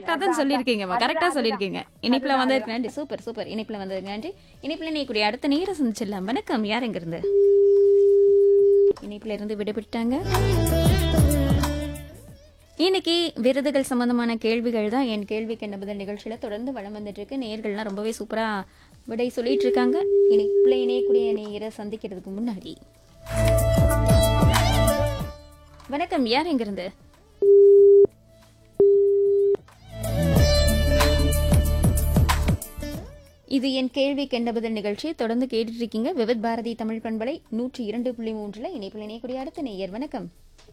கரெக்டா தான் சொல்லியிருக்கீங்கம்மா கரெக்டா சொல்லியிருக்கீங்க இனிப்புல வந்து நன்றி சூப்பர் சூப்பர் இனிப்புல வந்து நன்றி இனிப்புல நீ கூடிய அடுத்த நேரம் சந்திச்சிடலாம் வணக்கம் யார் எங்க இருந்து இனிப்புல இருந்து விடுபட்டாங்க இன்னைக்கு விருதுகள் சம்பந்தமான கேள்விகள் தான் என் கேள்விக்கு என்ன பதில் நிகழ்ச்சியில தொடர்ந்து வளம் வந்துட்டு இருக்கு நேர்கள்லாம் ரொம்பவே சூப்பரா விடை சொல்லிட்டு இருக்காங்க இனிப்புல இணையக்கூடிய நேரை சந்திக்கிறதுக்கு முன்னாடி வணக்கம் யார் எங்க இருந்து இது என் கேள்விக்கு என்ன பதில் நிகழ்ச்சி தொடர்ந்து கேட்டுட்டு இருக்கீங்க விவித் பாரதி தமிழ் பண்பலை நூற்றி இரண்டு புள்ளி மூன்றுல இணைப்பில் இணையக்கூடிய அடுத்த நேயர் வணக்கம்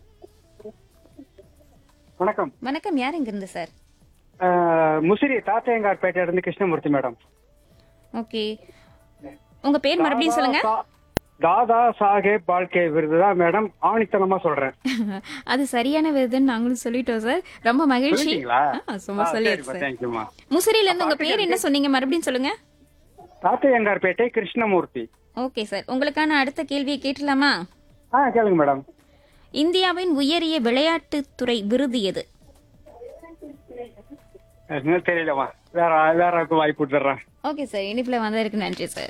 வணக்கம் வணக்கம் யார் எங்க இருந்து சார் அஹ், முசிறி தாத்தையங்கார்பேட்டையில இருந்து கிருஷ்ணமூர்த்தி மேடம் ஓகே உங்க பேர் மறுபடியும் சொல்லுங்க தா- தாதா சாஹேப் பால்கே விருது தான் மேடம் ஆணித்தனமா சொல்றேன் அது சரியான விருதுன்னு நாங்களும் சொல்லிட்டோம் சார் ரொம்ப மகிழ்ச்சி சொல்லிட்டீங்களா? ஆ, சும்மா சொல்லியாச்சு சார் தேங்க்யூமா முசிறில இருந்து உங்க பேர் என்ன சொன்னீங்க மறுபடியும் சொல்லுங்க தாத்தையங்கார்பேட்டை கிருஷ்ணமூர்த்தி ஓகே சார் உங்களுக்கான அடுத்த கேள்வியை கேட்டலாமா ஆ கேளுங்க மேடம் இந்தியாவின் உயரிய விளையாட்டுத்துறை விருது எது இன்னும் தெரியலமா வேற வேற யாருக்கும் வாய்ப்பு விட்டுறேன் ஓகே சார் இனிப்புல வந்ததற்கு நன்றி சார்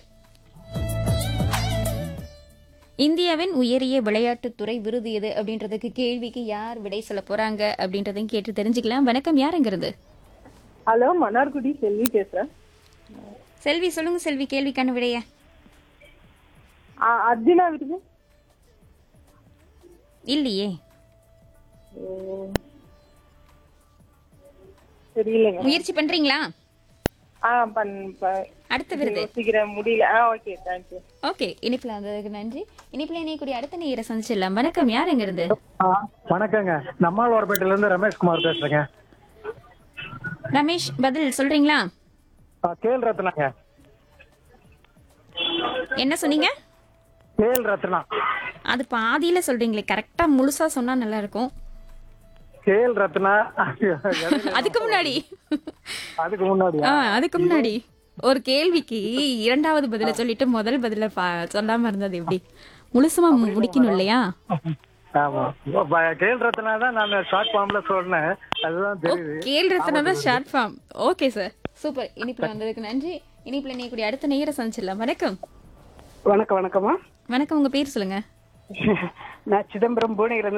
இந்தியாவின் உயரிய விளையாட்டுத்துறை விருது எது அப்படின்றதுக்கு கேள்விக்கு யார் விடை சொல்ல போறாங்க அப்படின்றதையும் கேட்டு தெரிஞ்சுக்கலாம் வணக்கம் யார் இருந்து ஹலோ மன்னார்குடி செல்வி பேசுறேன் செல்வி சொல்லுங்க செல்வி கேள்விக்கான விடைய ஆ, அர்ஜுனா விருது இல்லையே தெரியலங்க முயற்சி பண்றீங்களா ஆ பண் ப- அடுத்த விருது யோசிக்கிறேன் முடியல ஆ ஓகே தேங்க்யூ ஓகே இனிப்புல வந்ததுக்கு நன்றி இனிப்புல இணையக்கூடிய அடுத்த நேர சந்திச்சிடலாம் வணக்கம் யார் எங்க இருந்து வணக்கங்க நம்மாழ்வார்பேட்டையில இருந்து ரமேஷ்குமார் பேசுறேங்க ரமேஷ் பதில் சொல்றீங்களா ஆ, கேல் ரத்னாங்க என்ன சொன்னீங்க கேல் ரத்னா அது பாதியில சொல்றீங்களே கரெக்டா முழுசா சொன்னா நல்லா இருக்கும் கேல் ரத்னா அதுக்கு முன்னாடி அதுக்கு முன்னாடி ஆ அதுக்கு முன்னாடி ஒரு கேள்விக்கு இரண்டாவது பதில சொல்லிட்டு முதல் பதில பா- சொல்லாம இருந்தது எப்படி முழுசுமா மு- முடிக்கணும் இல்லையா ஆமா ப- கேல் ரத்னா தான் நான் ஷார்ட் ஃபார்ம்ல சொன்னேன் அதுதான் தெரியுது கேள் ரத்னா தான் short form okay sir super இனிப்புல வந்ததுக்கு நன்றி இனிப்புல நீ கூடிய அடுத்த நேர சந்திச்சிடலாம் வணக்கம் வணக்கம் வணக்கம்மா வணக்கம் உங்க பேர் சொல்லுங்க நான் சிதம்பரம் புவனகிரில